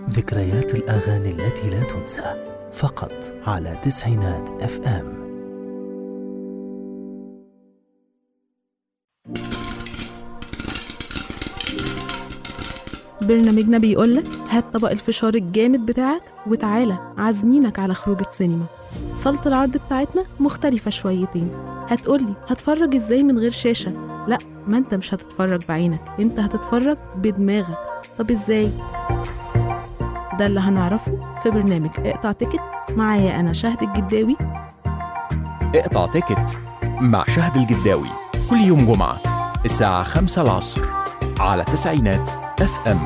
ذكريات الأغاني التي لا تنسى فقط على تسعينات اف ام برنامجنا بيقولك هات طبق الفشار الجامد بتاعك وتعالى عازمينك على خروجة سينما صالة العرض بتاعتنا مختلفة شويتين هتقولي هتفرج ازاي من غير شاشة لا ما انت مش هتتفرج بعينك انت هتتفرج بدماغك طب ازاي ده اللي هنعرفه في برنامج اقطع تيكت معايا انا شهد الجداوي اقطع تيكت مع شهد الجداوي كل يوم جمعة الساعة خمسة العصر على تسعينات اف ام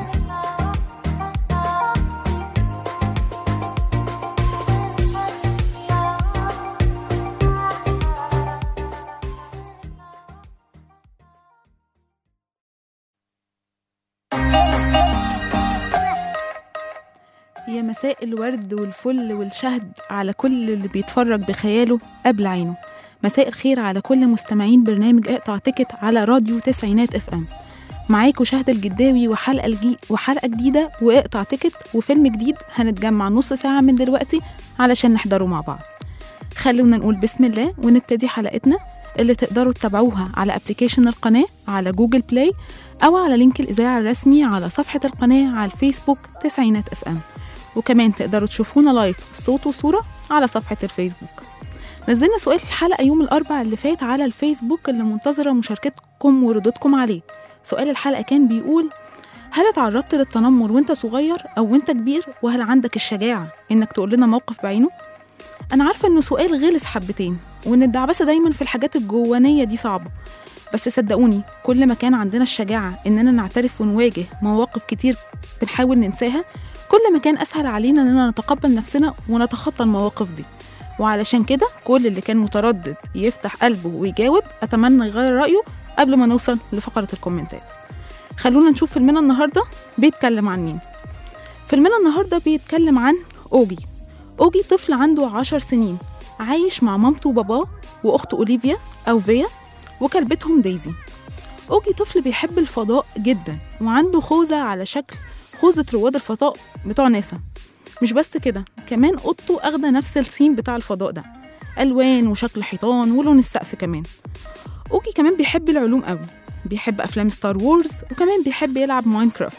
يا مساء الورد والفل والشهد على كل اللي بيتفرج بخياله قبل عينه مساء الخير على كل مستمعين برنامج اقطع تيكت على راديو تسعينات اف ام معاكم شهد الجداوي وحلقة الجي وحلقة جديدة واقطع تيكت وفيلم جديد هنتجمع نص ساعة من دلوقتي علشان نحضره مع بعض خلونا نقول بسم الله ونبتدي حلقتنا اللي تقدروا تتابعوها على ابلكيشن القناة على جوجل بلاي أو على لينك الإذاعة الرسمي على صفحة القناة على الفيسبوك تسعينات اف ام وكمان تقدروا تشوفونا لايف صوت وصورة على صفحة الفيسبوك نزلنا سؤال الحلقة يوم الأربع اللي فات على الفيسبوك اللي منتظرة مشاركتكم وردودكم عليه سؤال الحلقة كان بيقول هل اتعرضت للتنمر وانت صغير أو وانت كبير وهل عندك الشجاعة إنك تقول لنا موقف بعينه؟ أنا عارفة إنه سؤال غلس حبتين وإن الدعبسة دايما في الحاجات الجوانية دي صعبة بس صدقوني كل ما كان عندنا الشجاعة إننا نعترف ونواجه مواقف كتير بنحاول ننساها كل ما كان أسهل علينا إننا نتقبل نفسنا ونتخطى المواقف دي وعلشان كده كل اللي كان متردد يفتح قلبه ويجاوب أتمنى يغير رأيه قبل ما نوصل لفقرة الكومنتات خلونا نشوف فيلمنا النهاردة بيتكلم عن مين فيلمنا النهاردة بيتكلم عن أوجي أوجي طفل عنده عشر سنين عايش مع مامته وباباه وأخته أوليفيا أو فيا وكلبتهم دايزي أوجي طفل بيحب الفضاء جدا وعنده خوذة على شكل خوذة رواد الفضاء بتوع ناسا مش بس كده كمان اوضته اخده نفس الثيم بتاع الفضاء ده الوان وشكل حيطان ولون السقف كمان اوجي كمان بيحب العلوم قوي بيحب افلام ستار وورز وكمان بيحب يلعب ماينكرافت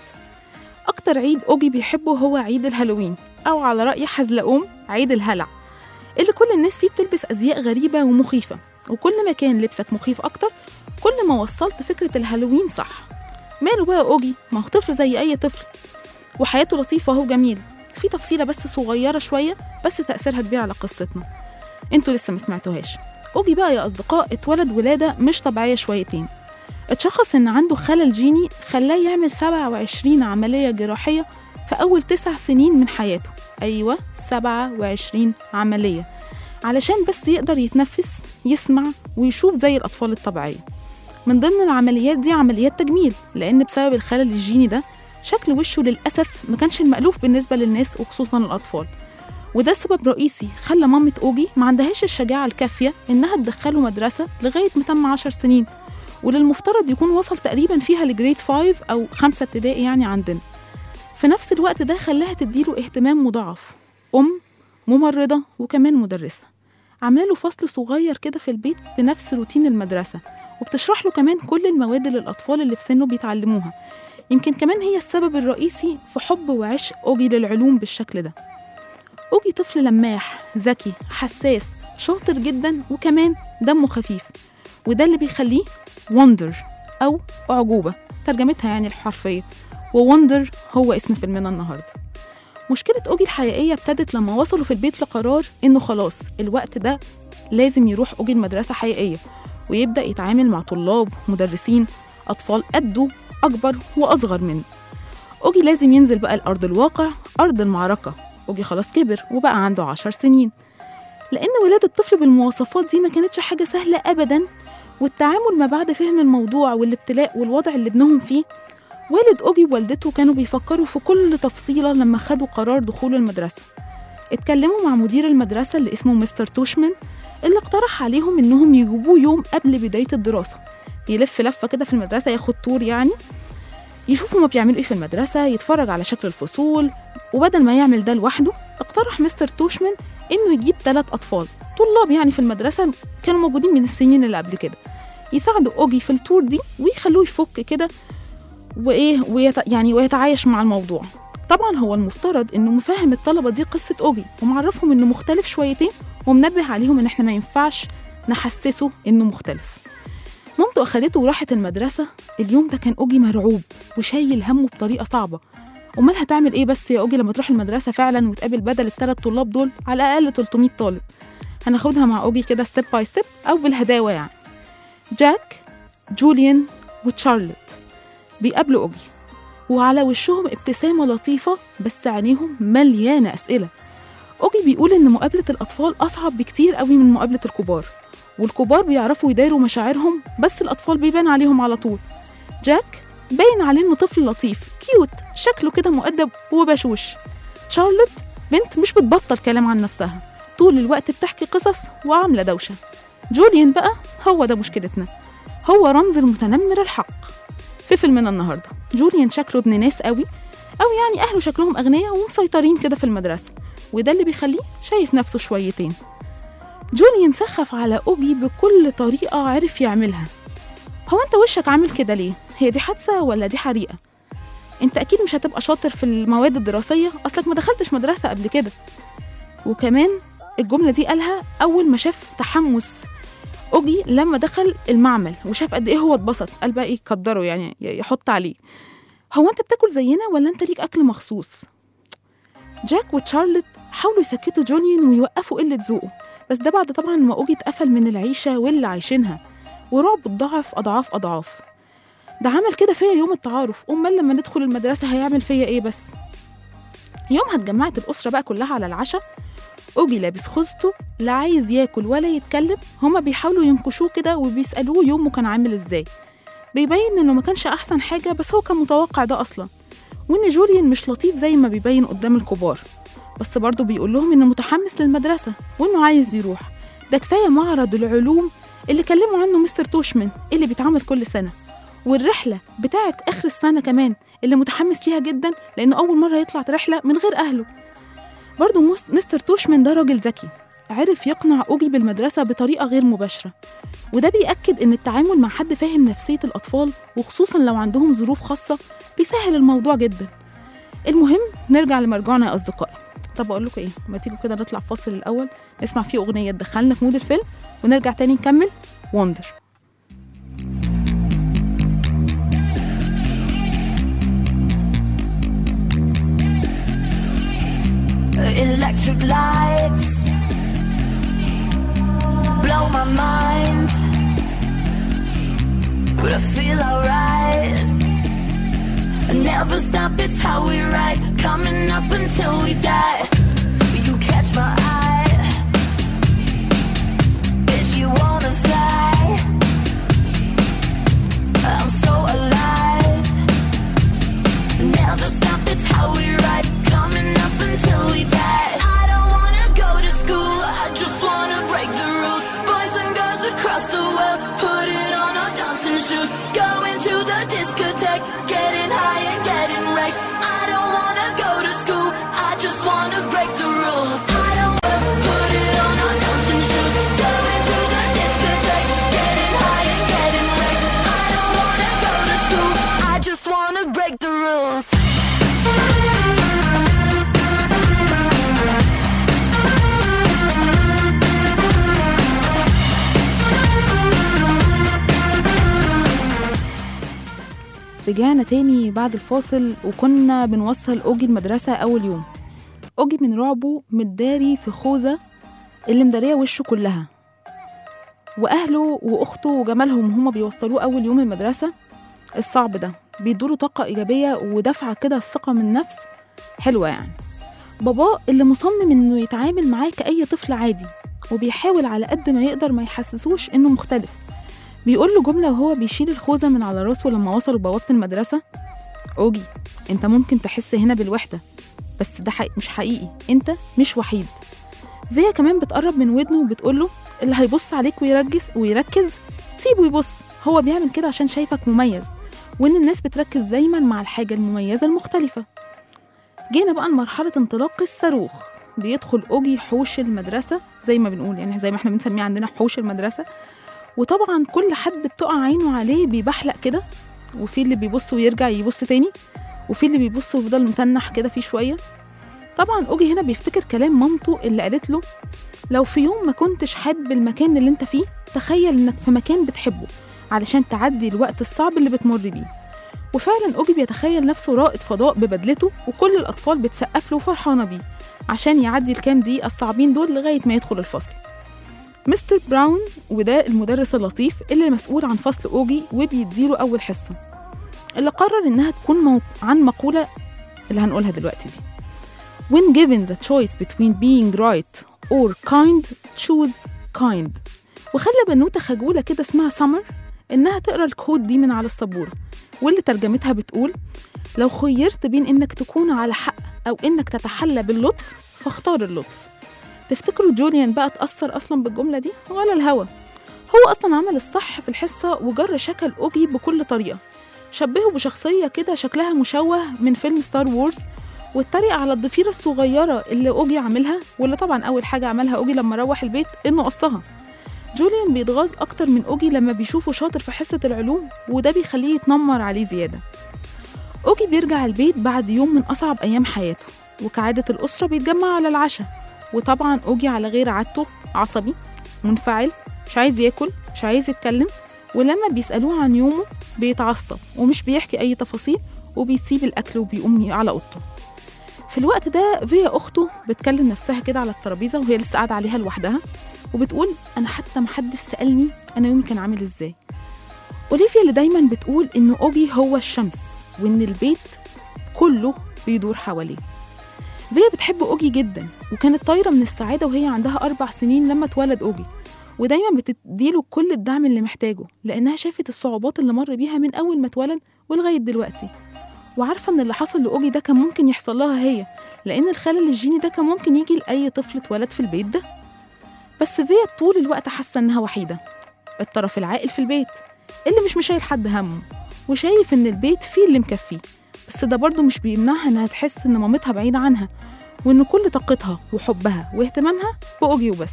اكتر عيد اوجي بيحبه هو عيد الهالوين او على راي حزلقوم عيد الهلع اللي كل الناس فيه بتلبس ازياء غريبه ومخيفه وكل ما كان لبسك مخيف اكتر كل ما وصلت فكره الهالوين صح ماله بقى اوجي ما هو طفل زي اي طفل وحياته لطيفه وهو جميل في تفصيلة بس صغيرة شوية بس تأثيرها كبير على قصتنا انتوا لسه ما سمعتوهاش أوبي بقى يا أصدقاء اتولد ولادة مش طبيعية شويتين اتشخص إن عنده خلل جيني خلاه يعمل 27 عملية جراحية في أول تسع سنين من حياته أيوة 27 عملية علشان بس يقدر يتنفس يسمع ويشوف زي الأطفال الطبيعية من ضمن العمليات دي عمليات تجميل لأن بسبب الخلل الجيني ده شكل وشه للأسف ما كانش المألوف بالنسبة للناس وخصوصا الأطفال وده سبب رئيسي خلى مامة أوجي ما عندهاش الشجاعة الكافية إنها تدخله مدرسة لغاية ما تم عشر سنين وللمفترض يكون وصل تقريبا فيها لجريد 5 أو خمسة ابتدائي يعني عندنا في نفس الوقت ده خلاها تديله اهتمام مضاعف أم ممرضة وكمان مدرسة عاملة له فصل صغير كده في البيت بنفس روتين المدرسة وبتشرح له كمان كل المواد اللي الأطفال اللي في سنه بيتعلموها يمكن كمان هي السبب الرئيسي في حب وعشق أوجي للعلوم بالشكل ده أوجي طفل لماح ذكي حساس شاطر جدا وكمان دمه خفيف وده اللي بيخليه وندر أو أعجوبة ترجمتها يعني الحرفية ووندر هو اسم فيلمنا النهاردة مشكلة أوجي الحقيقية ابتدت لما وصلوا في البيت لقرار إنه خلاص الوقت ده لازم يروح أوجي المدرسة حقيقية ويبدأ يتعامل مع طلاب مدرسين أطفال قده أكبر وأصغر منه أوجي لازم ينزل بقى الأرض الواقع أرض المعركة أوجي خلاص كبر وبقى عنده عشر سنين لأن ولادة الطفل بالمواصفات دي ما كانتش حاجة سهلة أبدا والتعامل ما بعد فهم الموضوع والابتلاء والوضع اللي ابنهم فيه والد أوجي ووالدته كانوا بيفكروا في كل تفصيلة لما خدوا قرار دخول المدرسة اتكلموا مع مدير المدرسة اللي اسمه مستر توشمان اللي اقترح عليهم إنهم يجيبوه يوم قبل بداية الدراسة يلف لفة كده في المدرسة ياخد تور يعني يشوف هما بيعملوا ايه في المدرسة يتفرج على شكل الفصول وبدل ما يعمل ده لوحده اقترح مستر توشمان إنه يجيب ثلاث أطفال طلاب يعني في المدرسة كانوا موجودين من السنين اللي قبل كده يساعدوا أوجي في التور دي ويخلوه يفك كده وإيه ويت... يعني ويتعايش مع الموضوع طبعا هو المفترض إنه مفهم الطلبة دي قصة أوجي ومعرفهم إنه مختلف شويتين ومنبه عليهم إن إحنا ما ينفعش نحسسه إنه مختلف مامته أخدته وراحت المدرسة اليوم ده كان أوجي مرعوب وشايل همه بطريقة صعبة أمال هتعمل إيه بس يا أوجي لما تروح المدرسة فعلا وتقابل بدل الثلاث طلاب دول على الأقل 300 طالب هناخدها مع أوجي كده ستيب باي ستيب أو بالهداوة يعني جاك جوليان وتشارلوت بيقابلوا أوجي وعلى وشهم ابتسامة لطيفة بس عينيهم مليانة أسئلة أوجي بيقول إن مقابلة الأطفال أصعب بكتير قوي من مقابلة الكبار والكبار بيعرفوا يداروا مشاعرهم بس الأطفال بيبان عليهم على طول جاك باين عليه إنه طفل لطيف كيوت شكله كده مؤدب وبشوش شارلوت بنت مش بتبطل كلام عن نفسها طول الوقت بتحكي قصص وعاملة دوشة جوليان بقى هو ده مشكلتنا هو رمز المتنمر الحق في فيلمنا النهاردة جوليان شكله ابن ناس قوي أو يعني أهله شكلهم أغنياء ومسيطرين كده في المدرسة وده اللي بيخليه شايف نفسه شويتين جوليان سخف على أوجي بكل طريقة عرف يعملها هو أنت وشك عامل كده ليه؟ هي دي حادثة ولا دي حريقة؟ أنت أكيد مش هتبقى شاطر في المواد الدراسية أصلك ما دخلتش مدرسة قبل كده وكمان الجملة دي قالها أول ما شاف تحمس أوجي لما دخل المعمل وشاف قد إيه هو اتبسط قال بقى إيه قدره يعني يحط عليه هو أنت بتاكل زينا ولا أنت ليك أكل مخصوص؟ جاك وتشارلوت حاولوا يسكتوا جوليان ويوقفوا قلة ذوقه بس ده بعد طبعا ما أوجي اتقفل من العيشة واللي عايشينها ورعب اتضاعف أضعاف أضعاف ده عمل كده فيا يوم التعارف أمال لما ندخل المدرسة هيعمل فيا إيه بس يومها اتجمعت الأسرة بقى كلها على العشاء أوجي لابس خوذته لا عايز ياكل ولا يتكلم هما بيحاولوا ينكشوه كده وبيسألوه يومه كان عامل ازاي بيبين انه ما كانش احسن حاجة بس هو كان متوقع ده اصلا وان جوليان مش لطيف زي ما بيبين قدام الكبار بس برضه بيقول لهم انه متحمس للمدرسة وانه عايز يروح ده كفاية معرض العلوم اللي كلموا عنه مستر توشمان اللي بيتعمل كل سنة والرحلة بتاعت آخر السنة كمان اللي متحمس ليها جدا لأنه أول مرة يطلع رحلة من غير أهله برضه مس- مستر توشمان ده راجل ذكي عرف يقنع أوجي بالمدرسة بطريقة غير مباشرة وده بيأكد إن التعامل مع حد فاهم نفسية الأطفال وخصوصا لو عندهم ظروف خاصة بيسهل الموضوع جدا المهم نرجع لمرجعنا يا أصدقائي طب أقول لكم إيه ما تيجوا كده نطلع فاصل الأول نسمع فيه أغنية تدخلنا في مود الفيلم ونرجع تاني نكمل وندر Electric lights blow my mind, but I feel alright. I never stop, it's how we ride, coming up until we die. You catch my eye, if you wanna fly. I'm so alive. Never stop, it's how we ride. Coming up until we die. I don't wanna go to school, I just wanna break the rules. Boys and girls across the world, put it on our dancing shoes. Going to the discotheque, getting high and getting wrecked. I don't wanna go to school, I just wanna break the rules. I don't wanna put it on our dancing shoes. Going to the discotheque, getting high and getting wrecked. I don't wanna go to school, I just wanna break the rules. رجعنا تاني بعد الفاصل وكنا بنوصل أوجي المدرسة أول يوم أوجي من رعبه متداري في خوذة اللي مدارية وشه كلها وأهله وأخته وجمالهم هما بيوصلوه أول يوم المدرسة الصعب ده بيدوله طاقة إيجابية ودفعة كده الثقة من النفس حلوة يعني باباه اللي مصمم إنه يتعامل معاه كأي طفل عادي وبيحاول على قد ما يقدر ما يحسسوش إنه مختلف بيقول له جملة وهو بيشيل الخوذة من على راسه لما وصلوا بوابة المدرسة أوجي أنت ممكن تحس هنا بالوحدة بس ده حقيقي مش حقيقي أنت مش وحيد فيا كمان بتقرب من ودنه وبتقول له اللي هيبص عليك ويركز ويركز سيبه يبص هو بيعمل كده عشان شايفك مميز وإن الناس بتركز دايما مع الحاجة المميزة المختلفة جينا بقى لمرحلة انطلاق الصاروخ بيدخل أوجي حوش المدرسة زي ما بنقول يعني زي ما احنا بنسميه عندنا حوش المدرسة وطبعا كل حد بتقع عينه عليه بيبحلق كده وفي اللي بيبص ويرجع يبص تاني وفي اللي بيبص ويفضل متنح كده فيه شوية طبعا أوجي هنا بيفتكر كلام مامته اللي قالت له لو في يوم ما كنتش حابب المكان اللي انت فيه تخيل انك في مكان بتحبه علشان تعدي الوقت الصعب اللي بتمر بيه وفعلا أوجي بيتخيل نفسه رائد فضاء ببدلته وكل الأطفال بتسقف له وفرحانة بيه عشان يعدي الكام دقيقة الصعبين دول لغاية ما يدخل الفصل مستر براون وده المدرس اللطيف اللي مسؤول عن فصل أوجي وبيديله أول حصة اللي قرر إنها تكون مو... عن مقولة اللي هنقولها دلوقتي دي When given the choice between being right or kind, choose kind وخلى بنوتة خجولة كده اسمها سمر إنها تقرأ الكود دي من على السبورة واللي ترجمتها بتقول لو خيرت بين إنك تكون على حق أو إنك تتحلى باللطف فاختار اللطف تفتكروا جوليان بقى اتأثر أصلا بالجملة دي ولا الهوا هو أصلا عمل الصح في الحصة وجر شكل أوجي بكل طريقة شبهه بشخصية كده شكلها مشوه من فيلم ستار وورز واتريق على الضفيرة الصغيرة اللي أوجي عاملها واللي طبعا أول حاجة عملها أوجي لما روح البيت إنه قصها جوليان بيتغاظ أكتر من أوجي لما بيشوفه شاطر في حصة العلوم وده بيخليه يتنمر عليه زيادة أوجي بيرجع البيت بعد يوم من أصعب أيام حياته وكعادة الأسرة بيتجمعوا على العشاء وطبعا أوجي على غير عادته عصبي منفعل مش عايز ياكل مش عايز يتكلم ولما بيسألوه عن يومه بيتعصب ومش بيحكي أي تفاصيل وبيسيب الأكل وبيقوم على أوضته في الوقت ده فيا أخته بتكلم نفسها كده على الترابيزة وهي لسه قاعدة عليها لوحدها وبتقول أنا حتى محدش سألني أنا يومي كان عامل إزاي أوليفيا اللي دايما بتقول إن أوجي هو الشمس وإن البيت كله بيدور حواليه فيا بتحب أوجي جدا وكانت طايرة من السعادة وهي عندها أربع سنين لما اتولد أوجي ودايما بتديله كل الدعم اللي محتاجه لأنها شافت الصعوبات اللي مر بيها من أول ما اتولد ولغاية دلوقتي وعارفة إن اللي حصل لأوجي ده كان ممكن يحصل لها هي لأن الخلل الجيني ده كان ممكن يجي لأي طفل اتولد في البيت ده بس فيا طول الوقت حاسة إنها وحيدة الطرف العاقل في البيت اللي مش مشايل حد همه وشايف إن البيت فيه اللي مكفيه بس ده برضه مش بيمنعها إنها تحس إن مامتها بعيدة عنها وإن كل طاقتها وحبها واهتمامها بأوجي وبس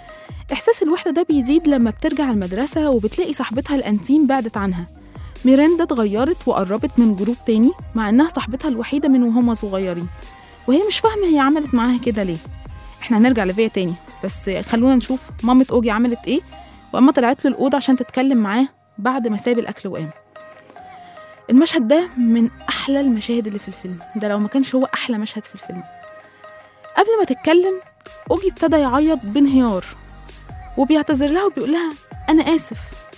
إحساس الوحدة ده بيزيد لما بترجع المدرسة وبتلاقي صاحبتها الأنتيم بعدت عنها ميراندا اتغيرت وقربت من جروب تاني مع إنها صاحبتها الوحيدة من وهما صغيرين وهي مش فاهمة هي عملت معاها كده ليه احنا هنرجع لفيا تاني بس خلونا نشوف مامة أوجي عملت ايه وأما طلعت له الأوضة عشان تتكلم معاه بعد ما ساب الأكل وقام المشهد ده من أحلى المشاهد اللي في الفيلم ده لو ما كانش هو أحلى مشهد في الفيلم قبل ما تتكلم أوجي ابتدى يعيط بانهيار وبيعتذر لها وبيقول لها أنا آسف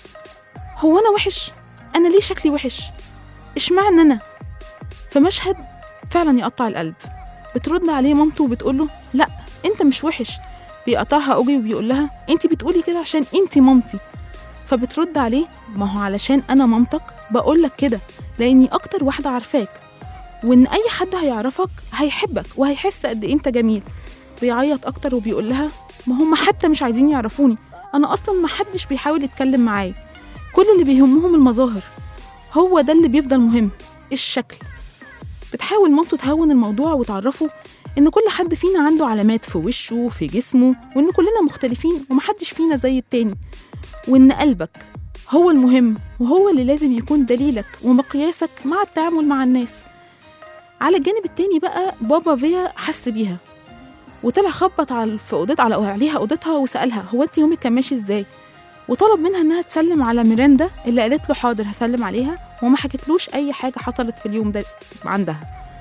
هو أنا وحش؟ أنا ليه شكلي وحش؟ إشمعنى أنا؟ في مشهد فعلا يقطع القلب بترد عليه مامته وبتقول له لا انت مش وحش بيقطعها اوجي وبيقول لها انت بتقولي كده عشان انت مامتي فبترد عليه ما هو علشان انا مامتك بقول لك كده لاني اكتر واحده عارفاك وان اي حد هيعرفك هيحبك وهيحس قد ايه انت جميل بيعيط اكتر وبيقول لها ما هم حتى مش عايزين يعرفوني انا اصلا ما حدش بيحاول يتكلم معايا كل اللي بيهمهم المظاهر هو ده اللي بيفضل مهم الشكل بتحاول مامته تهون الموضوع وتعرفه إن كل حد فينا عنده علامات في وشه وفي جسمه وإن كلنا مختلفين ومحدش فينا زي التاني وإن قلبك هو المهم وهو اللي لازم يكون دليلك ومقياسك مع التعامل مع الناس على الجانب التاني بقى بابا فيا حس بيها وطلع خبط على في اوضتها على عليها اوضتها وسالها هو انت يومك كان ماشي ازاي وطلب منها انها تسلم على ميراندا اللي قالت له حاضر هسلم عليها وما حكتلوش اي حاجه حصلت في اليوم ده عندها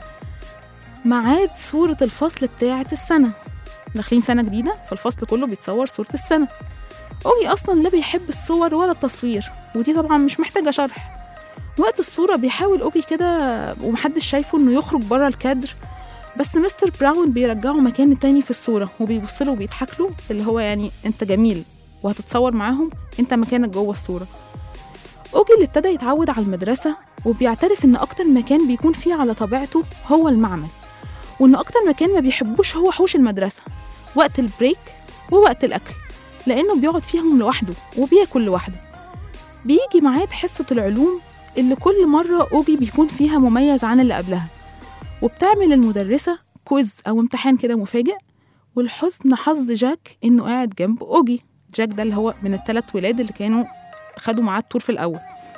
ميعاد صورة الفصل بتاعة السنة داخلين سنة جديدة فالفصل كله بيتصور صورة السنة أوجي أصلا لا بيحب الصور ولا التصوير ودي طبعا مش محتاجة شرح وقت الصورة بيحاول أوجي كده ومحدش شايفه إنه يخرج بره الكادر بس مستر براون بيرجعه مكان تاني في الصورة وبيبص له وبيضحك له اللي هو يعني أنت جميل وهتتصور معاهم أنت مكانك جوه الصورة أوجي اللي ابتدى يتعود على المدرسة وبيعترف إن أكتر مكان بيكون فيه على طبيعته هو المعمل وإن أكتر مكان ما بيحبوش هو حوش المدرسة وقت البريك ووقت الأكل لأنه بيقعد فيهم لوحده وبياكل لوحده بيجي ميعاد حصة العلوم اللي كل مرة أوجي بيكون فيها مميز عن اللي قبلها وبتعمل المدرسة كويز أو امتحان كده مفاجئ والحسن حظ جاك إنه قاعد جنب أوجي جاك ده اللي هو من الثلاث ولاد اللي كانوا خدوا معاه التور في الأول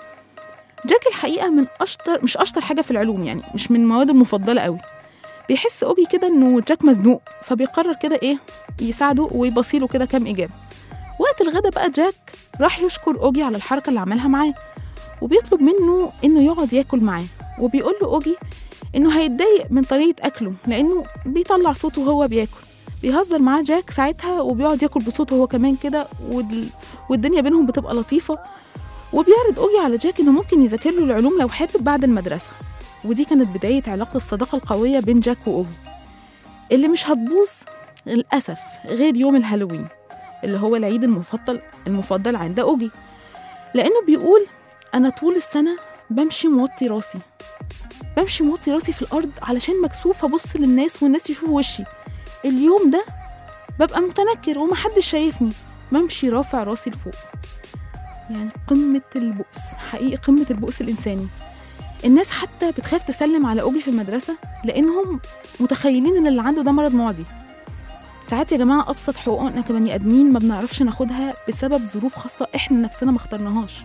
جاك الحقيقة من أشطر مش أشطر حاجة في العلوم يعني مش من المواد المفضلة قوي بيحس أوجي كده إنه جاك مزنوق فبيقرر كده إيه يساعده ويبصيله كده كام إجابة وقت الغدا بقى جاك راح يشكر أوجي على الحركة اللي عملها معاه وبيطلب منه إنه يقعد ياكل معاه وبيقول له أوجي إنه هيتضايق من طريقة أكله لأنه بيطلع صوته وهو بياكل بيهزر معاه جاك ساعتها وبيقعد ياكل بصوته هو كمان كده وال... والدنيا بينهم بتبقى لطيفة وبيعرض أوجي على جاك إنه ممكن يذاكر له العلوم لو حابب بعد المدرسة ودي كانت بداية علاقة الصداقة القوية بين جاك وأوجي اللي مش هتبوظ للأسف غير يوم الهالوين اللي هو العيد المفضل المفضل عند أوجي لأنه بيقول أنا طول السنة بمشي موطي راسي بمشي موطي راسي في الأرض علشان مكسوف أبص للناس والناس يشوفوا وشي اليوم ده ببقى متنكر ومحدش شايفني بمشي رافع راسي لفوق يعني قمة البؤس حقيقي قمة البؤس الإنساني الناس حتى بتخاف تسلم على أوجي في المدرسة لأنهم متخيلين إن اللي عنده ده مرض معدي ساعات يا جماعة أبسط حقوقنا كبني آدمين ما بنعرفش ناخدها بسبب ظروف خاصة إحنا نفسنا ما اخترناهاش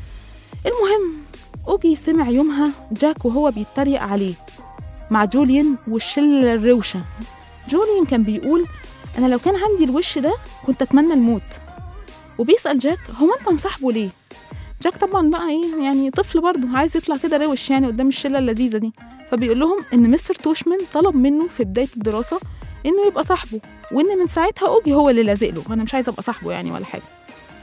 المهم أوجي سمع يومها جاك وهو بيتريق عليه مع جوليان والشلة الروشة جوليان كان بيقول أنا لو كان عندي الوش ده كنت أتمنى الموت وبيسأل جاك هو أنت مصاحبه ليه؟ جاك طبعا بقى إيه يعني طفل برضه عايز يطلع كده روش يعني قدام الشلة اللذيذة دي فبيقول لهم إن مستر توشمان طلب منه في بداية الدراسة إنه يبقى صاحبه وإن من ساعتها أوجي هو اللي لازق له وأنا مش عايزة أبقى صاحبه يعني ولا حاجة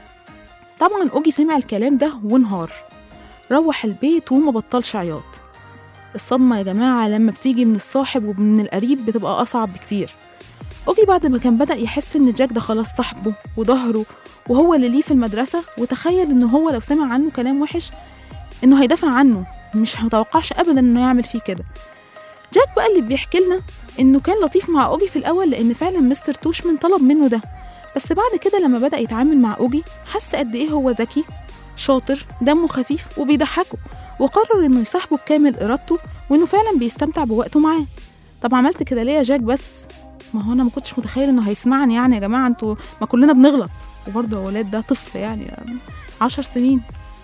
طبعا أوجي سمع الكلام ده وانهار روح البيت وما بطلش عياط الصدمة يا جماعة لما بتيجي من الصاحب ومن القريب بتبقى أصعب بكتير أوجي بعد ما كان بدأ يحس إن جاك ده خلاص صاحبه وظهره وهو اللي ليه في المدرسة وتخيل إن هو لو سمع عنه كلام وحش إنه هيدافع عنه مش متوقعش أبدا إنه يعمل فيه كده جاك بقى اللي بيحكي لنا إنه كان لطيف مع أوجي في الأول لأن فعلا مستر توشمان طلب منه ده بس بعد كده لما بدأ يتعامل مع أوجي حس قد إيه هو ذكي شاطر دمه خفيف وبيضحكه وقرر إنه يصاحبه بكامل إرادته وإنه فعلا بيستمتع بوقته معاه طب عملت كده ليه يا جاك بس ما هو أنا ما كنتش متخيل إنه هيسمعني يعني يا جماعة أنتوا ما كلنا بنغلط وبرضه يا ولاد ده طفل يعني, يعني عشر سنين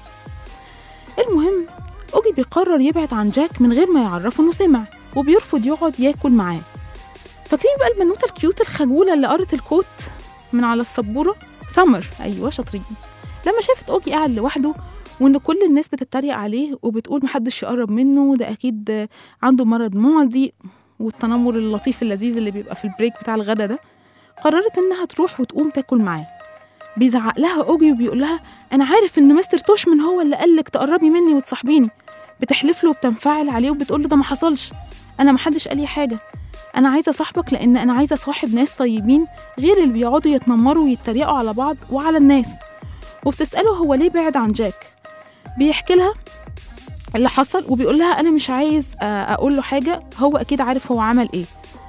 المهم أوجي بيقرر يبعد عن جاك من غير ما يعرفه إنه سمع وبيرفض يقعد ياكل معاه فاكرين بقى البنوتة الكيوت الخجولة اللي قرت الكوت من على السبورة سمر أيوة شاطرين لما شافت أوجي قاعد لوحده وإن كل الناس بتتريق عليه وبتقول محدش يقرب منه ده أكيد عنده مرض معدي والتنمر اللطيف اللذيذ اللي بيبقى في البريك بتاع الغدا ده قررت إنها تروح وتقوم تاكل معاه بيزعق لها أوجي وبيقول لها أنا عارف إن مستر توشمان هو اللي قالك تقربي مني وتصاحبيني بتحلف له وبتنفعل عليه وبتقول له ده ما حصلش أنا محدش قال لي حاجة أنا عايزة صاحبك لأن أنا عايزة صاحب ناس طيبين غير اللي بيقعدوا يتنمروا ويتريقوا على بعض وعلى الناس وبتسأله هو ليه بعد عن جاك بيحكي لها اللي حصل وبيقول لها أنا مش عايز أقول له حاجة هو أكيد عارف هو عمل إيه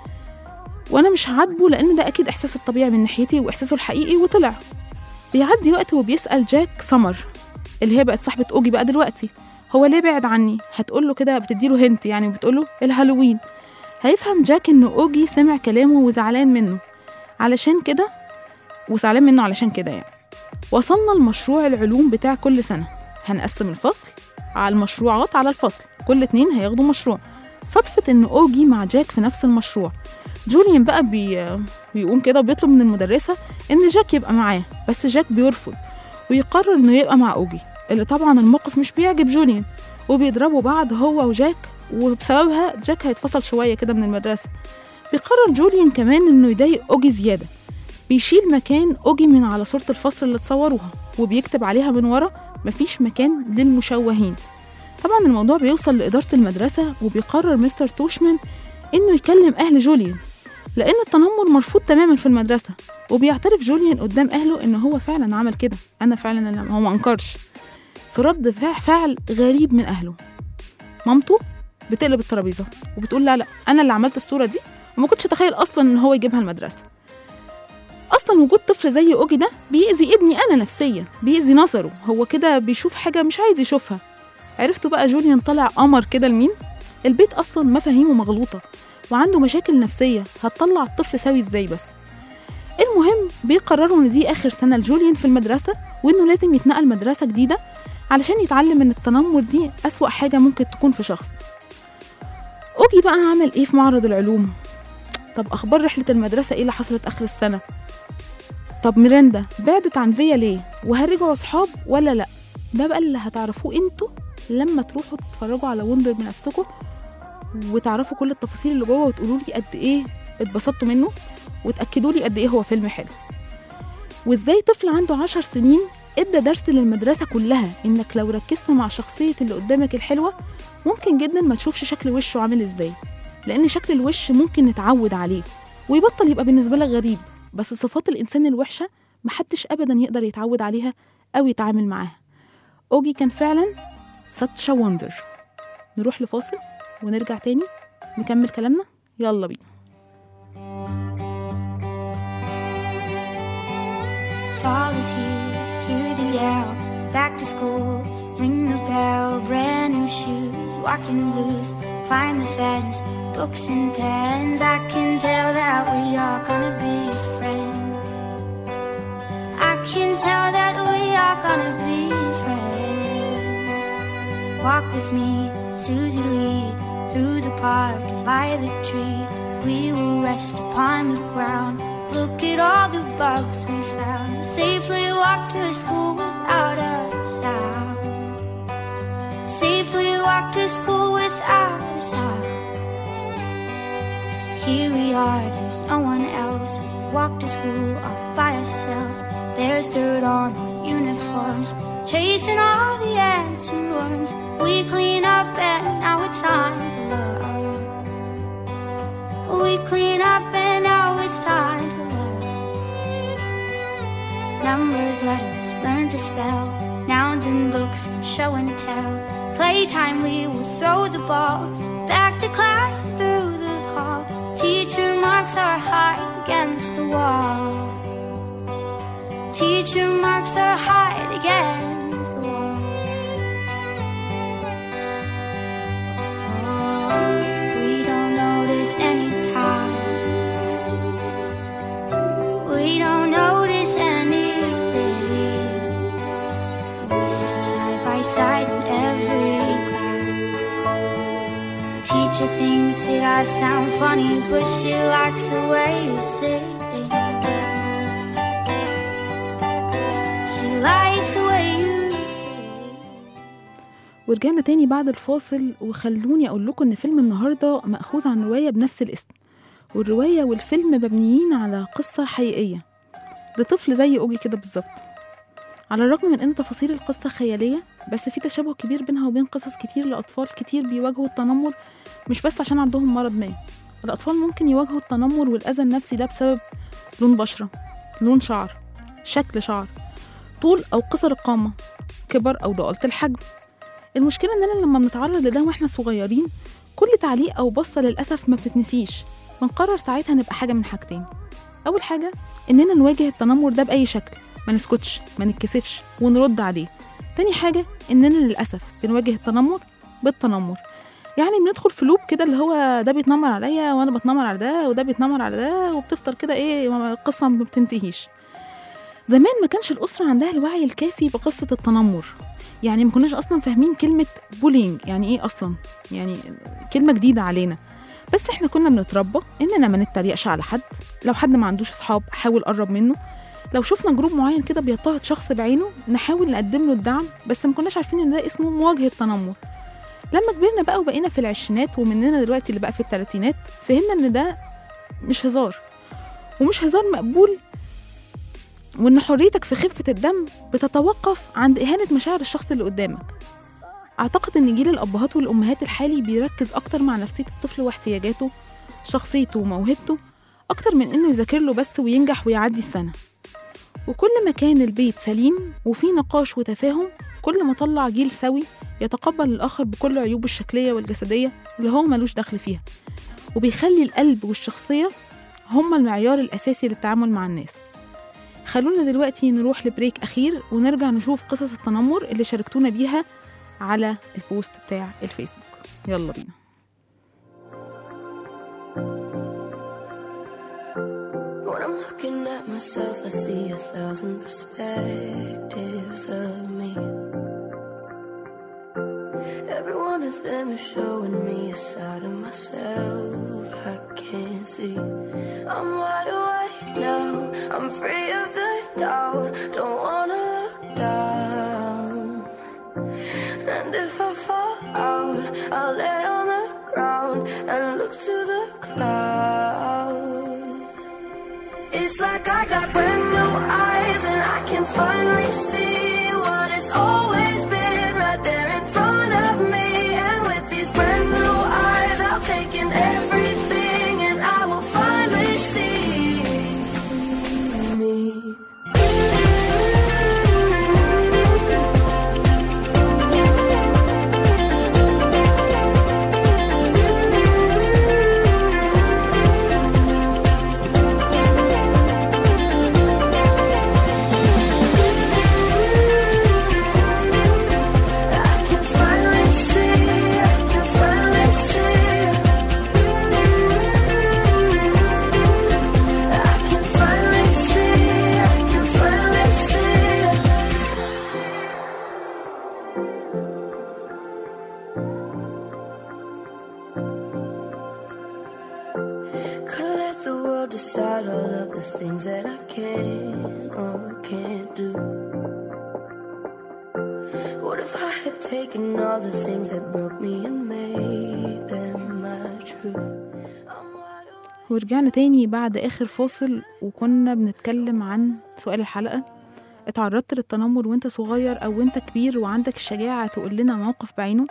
وأنا مش هعاتبه لأن ده أكيد إحساسه الطبيعي من ناحيتي وإحساسه الحقيقي وطلع بيعدي وقت وبيسأل جاك سمر اللي هي بقت صاحبة أوجي بقى دلوقتي هو ليه بعد عني هتقول له كده بتديله هنت يعني وبتقول له الهالوين هيفهم جاك إن أوجي سمع كلامه وزعلان منه علشان كده وزعلان منه علشان كده يعني وصلنا لمشروع العلوم بتاع كل سنة هنقسم الفصل على المشروعات على الفصل كل اتنين هياخدوا مشروع صدفة إن أوجي مع جاك في نفس المشروع جوليان بقى بي... بيقوم كده وبيطلب من المدرسة إن جاك يبقى معاه بس جاك بيرفض ويقرر إنه يبقى مع أوجي اللي طبعا الموقف مش بيعجب جوليان وبيضربوا بعض هو وجاك وبسببها جاك هيتفصل شوية كده من المدرسة بيقرر جوليان كمان إنه يضايق أوجي زيادة بيشيل مكان أوجي من على صورة الفصل اللي اتصوروها وبيكتب عليها من ورا مفيش مكان للمشوهين طبعا الموضوع بيوصل لإدارة المدرسة وبيقرر مستر توشمان إنه يكلم أهل جوليان لأن التنمر مرفوض تماما في المدرسة وبيعترف جوليان قدام أهله إن هو فعلا عمل كده أنا فعلا اللي هو ما أنكرش في رد فعل غريب من أهله مامته بتقلب الترابيزة وبتقول لا لا أنا اللي عملت الصورة دي وما كنتش أتخيل أصلا إن هو يجيبها المدرسة اصلا وجود طفل زي اوجي ده بيأذي ابني انا نفسيا بيأذي نظره هو كده بيشوف حاجه مش عايز يشوفها عرفتوا بقى جوليان طلع قمر كده لمين البيت أصلا مفاهيمه مغلوطة وعنده مشاكل نفسية هتطلع الطفل سوي ازاي بس المهم بيقرروا ان دي اخر سنة لجوليان في المدرسة وانه لازم يتنقل مدرسة جديدة علشان يتعلم ان التنمر دي أسوأ حاجة ممكن تكون في شخص اوجي بقى عمل ايه في معرض العلوم طب اخبار رحلة المدرسة ايه اللي حصلت اخر السنة طب ميراندا بعدت عن فيا ليه وهل رجعوا صحاب ولا لا ده بقى اللي هتعرفوه انتوا لما تروحوا تتفرجوا على وندر بنفسكم وتعرفوا كل التفاصيل اللي جوه وتقولوا لي قد ايه اتبسطتوا منه وتاكدوا لي قد ايه هو فيلم حلو وازاي طفل عنده عشر سنين ادى درس للمدرسة كلها انك لو ركزت مع شخصية اللي قدامك الحلوة ممكن جدا ما تشوفش شكل وشه عامل ازاي لان شكل الوش ممكن نتعود عليه ويبطل يبقى بالنسبة لك غريب بس صفات الانسان الوحشة محدش ابدا يقدر يتعود عليها او يتعامل معاها اوجي كان فعلا such a wonder نروح لفاصل ونرجع تاني نكمل كلامنا يلا بينا Fall is here, hear the yell. Back to school, ring the bell. Brand new shoes, walking blues. Climb the fence, books and pens. I can tell that we are gonna be friends. I can tell that we are gonna be friends. Walk with me, Susie Lee, through the park and by the tree. We will rest upon the ground. Look at all the bugs we found. Safely walk to school without a sound. Safely walk to school without a sound. Here we are, there's no one else. We walk to school all by ourselves. There's dirt on the uniforms, chasing all the ants and worms. We clean up and now it's time to love. We clean up and now it's time to love. Numbers let us learn to spell, nouns and books and show and tell. Playtime we will throw the ball back to class and through the hall. Teacher marks our height against the wall. Teacher marks our height against the wall. We don't notice any time. We don't notice anything. We sit side by side in every class. The teacher thinks that I sound funny, but she likes the way you say things. She likes the way you say. ورجعنا تاني بعد الفاصل وخلوني اقول لكم ان فيلم النهارده مأخوذ عن روايه بنفس الاسم والروايه والفيلم مبنيين على قصه حقيقيه لطفل زي اوجي كده بالظبط على الرغم من ان تفاصيل القصه خياليه بس في تشابه كبير بينها وبين قصص كتير لاطفال كتير بيواجهوا التنمر مش بس عشان عندهم مرض ما الاطفال ممكن يواجهوا التنمر والاذى النفسي ده بسبب لون بشره لون شعر شكل شعر طول او قصر القامه كبر او ضئالة الحجم المشكلة إننا لما بنتعرض لده وإحنا صغيرين كل تعليق أو بصة للأسف ما بتتنسيش بنقرر ساعتها نبقى حاجة من حاجتين أول حاجة إننا نواجه التنمر ده بأي شكل ما نسكتش ما نتكسفش ونرد عليه تاني حاجة إننا للأسف بنواجه التنمر بالتنمر يعني بندخل في لوب كده اللي هو ده بيتنمر عليا وانا بتنمر على ده وده بيتنمر على ده وبتفضل كده ايه القصه ما بتنتهيش زمان ما كانش الاسره عندها الوعي الكافي بقصه التنمر يعني ما كناش اصلا فاهمين كلمه بولينج يعني ايه اصلا يعني كلمه جديده علينا بس احنا كنا بنتربى اننا ما نتريقش على حد لو حد ما عندوش اصحاب حاول قرب منه لو شفنا جروب معين كده بيضطهد شخص بعينه نحاول نقدم له الدعم بس ما كناش عارفين ان ده اسمه مواجهه تنمر لما كبرنا بقى وبقينا في العشرينات ومننا دلوقتي اللي بقى في الثلاثينات فهمنا ان ده مش هزار ومش هزار مقبول وان حريتك في خفه الدم بتتوقف عند اهانه مشاعر الشخص اللي قدامك اعتقد ان جيل الابهات والامهات الحالي بيركز اكتر مع نفسيه الطفل واحتياجاته شخصيته وموهبته اكتر من انه يذاكر له بس وينجح ويعدي السنه وكل ما كان البيت سليم وفي نقاش وتفاهم كل ما طلع جيل سوي يتقبل الآخر بكل عيوبه الشكلية والجسدية اللي هو ملوش دخل فيها وبيخلي القلب والشخصية هما المعيار الأساسي للتعامل مع الناس خلونا دلوقتي نروح لبريك أخير ونرجع نشوف قصص التنمر اللي شاركتونا بيها على البوست بتاع الفيسبوك يلا بينا Looking at myself, I see a thousand perspectives of me. Every one of them is showing me a side of myself I can't see. I'm wide awake now, I'm free of the doubt. Don't wanna look down. And if I fall out, I'll lay on the ground and look to the clouds. It's like I got brand new eyes and I can finally see what it's always been right there in front of me. And with these brand new eyes, I'll take in everything and I will finally see me. I can finally see, I can finally see. I can finally see, I can finally see. Could've let the world decide all of the things that I can or can't do. What if I had taken all the things that broke me and made them my truth? I'm wide awake. ورجعنا تاني بعد آخر فاصل وكنا بنتكلم عن سؤال الحلقة اتعرضت للتنمر وانت صغير أو وانت كبير وعندك الشجاعة تقول لنا موقف بعينه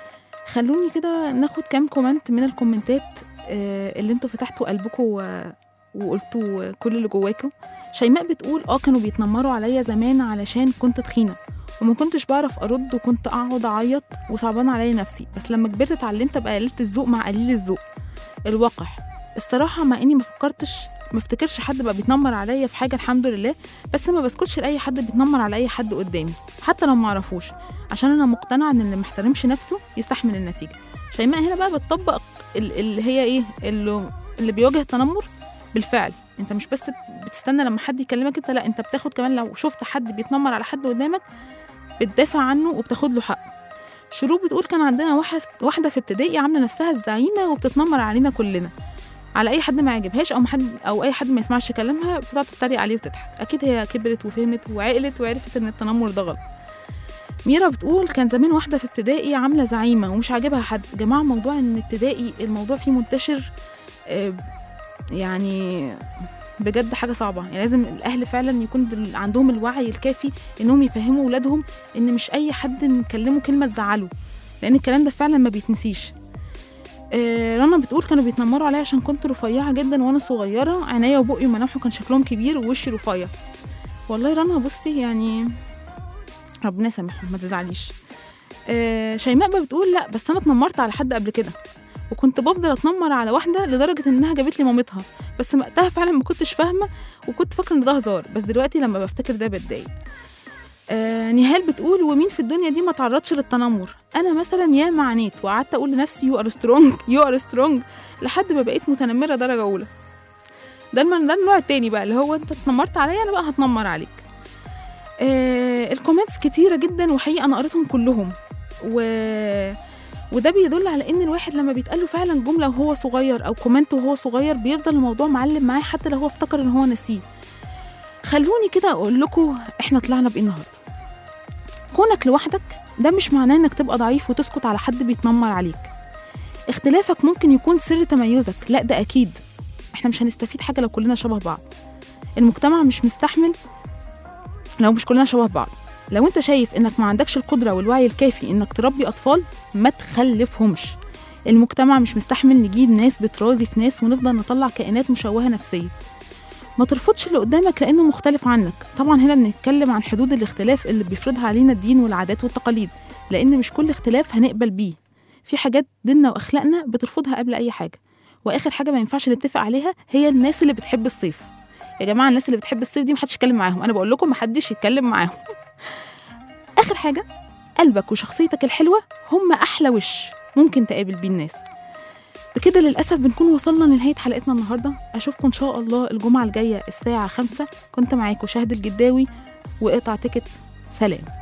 خلوني كده ناخد كام كومنت من الكومنتات آه، اللي انتوا فتحتوا قلبكم و... وقلتوا كل اللي جواكم شيماء بتقول اه كانوا بيتنمروا عليا زمان علشان كنت تخينة وما كنتش بعرف ارد وكنت اقعد اعيط وصعبان عليا نفسي بس لما كبرت اتعلمت ابقى قليلة الذوق مع قليل الذوق الوقح الصراحة مع اني ما فكرتش ما افتكرش حد بقى بيتنمر عليا في حاجة الحمد لله بس ما بسكتش لأي حد بيتنمر على أي حد قدامي حتى لو ما اعرفوش عشان انا مقتنعة ان اللي محترمش نفسه يستحمل النتيجة شيماء هنا بقى بتطبق ال- اللي هي ايه اللي, اللي بيواجه التنمر بالفعل انت مش بس بتستنى لما حد يكلمك انت لا انت بتاخد كمان لو شفت حد بيتنمر على حد قدامك بتدافع عنه وبتاخد له حقه شروق بتقول كان عندنا واحد واحدة في ابتدائي عاملة نفسها الزعيمة وبتتنمر علينا كلنا على اي حد ما يعجبهاش او حد او اي حد ما يسمعش كلامها بتقعد تتريق عليه وتضحك اكيد هي كبرت وفهمت وعقلت وعرفت ان التنمر ده غلط ميرا بتقول كان زمان واحدة في ابتدائي عاملة زعيمة ومش عاجبها حد يا جماعة موضوع ان ابتدائي الموضوع فيه منتشر آه، يعني بجد حاجة صعبة يعني لازم الأهل فعلا يكون دل- عندهم الوعي الكافي إنهم يفهموا ولادهم إن مش أي حد نكلمه كلمة تزعله لأن الكلام ده فعلا ما بيتنسيش آه، رنا بتقول كانوا بيتنمروا عليا عشان كنت رفيعة جدا وأنا صغيرة عينيا وبقي وملامحه كان شكلهم كبير ووشي رفيع والله رنا بصي يعني ربنا يسامحهم ما تزعليش آه، شيماء بقى بتقول لا بس انا اتنمرت على حد قبل كده وكنت بفضل اتنمر على واحده لدرجه انها جابت لي مامتها بس وقتها فعلا ما كنتش فاهمه وكنت فاكره ان ده هزار بس دلوقتي لما بفتكر ده بتضايق آه نهال بتقول ومين في الدنيا دي ما تعرضش للتنمر انا مثلا يا عانيت وقعدت اقول لنفسي يو ار سترونج يو ار سترونج لحد ما بقيت متنمره درجه اولى ده الم- ده النوع التاني بقى اللي هو انت اتنمرت عليا انا بقى هتنمر عليك آه الكومنتس كتيره جدا وحقيقه انا قريتهم كلهم و وده بيدل على ان الواحد لما بيتقال له فعلا جمله وهو صغير او كومنت وهو صغير بيفضل الموضوع معلم معاه حتى لو هو افتكر ان هو نسيه خلوني كده اقول لكم احنا طلعنا بايه النهارده كونك لوحدك ده مش معناه انك تبقى ضعيف وتسكت على حد بيتنمر عليك اختلافك ممكن يكون سر تميزك لا ده اكيد احنا مش هنستفيد حاجه لو كلنا شبه بعض المجتمع مش مستحمل لو مش كلنا شبه بعض لو انت شايف انك ما عندكش القدره والوعي الكافي انك تربي اطفال ما تخلفهمش المجتمع مش مستحمل نجيب ناس بترازي في ناس ونفضل نطلع كائنات مشوهه نفسيا ما ترفضش اللي قدامك لانه مختلف عنك طبعا هنا بنتكلم عن حدود الاختلاف اللي بيفرضها علينا الدين والعادات والتقاليد لان مش كل اختلاف هنقبل بيه في حاجات ديننا واخلاقنا بترفضها قبل اي حاجه واخر حاجه ما ينفعش نتفق عليها هي الناس اللي بتحب الصيف يا جماعه الناس اللي بتحب الصيف دي محدش يتكلم معاهم انا بقول لكم محدش يتكلم معاهم اخر حاجه قلبك وشخصيتك الحلوه هم احلى وش ممكن تقابل بيه الناس بكده للأسف بنكون وصلنا لنهاية حلقتنا النهاردة أشوفكم إن شاء الله الجمعة الجاية الساعة خمسة كنت معاكم شهد الجداوي وقطع تيكت سلام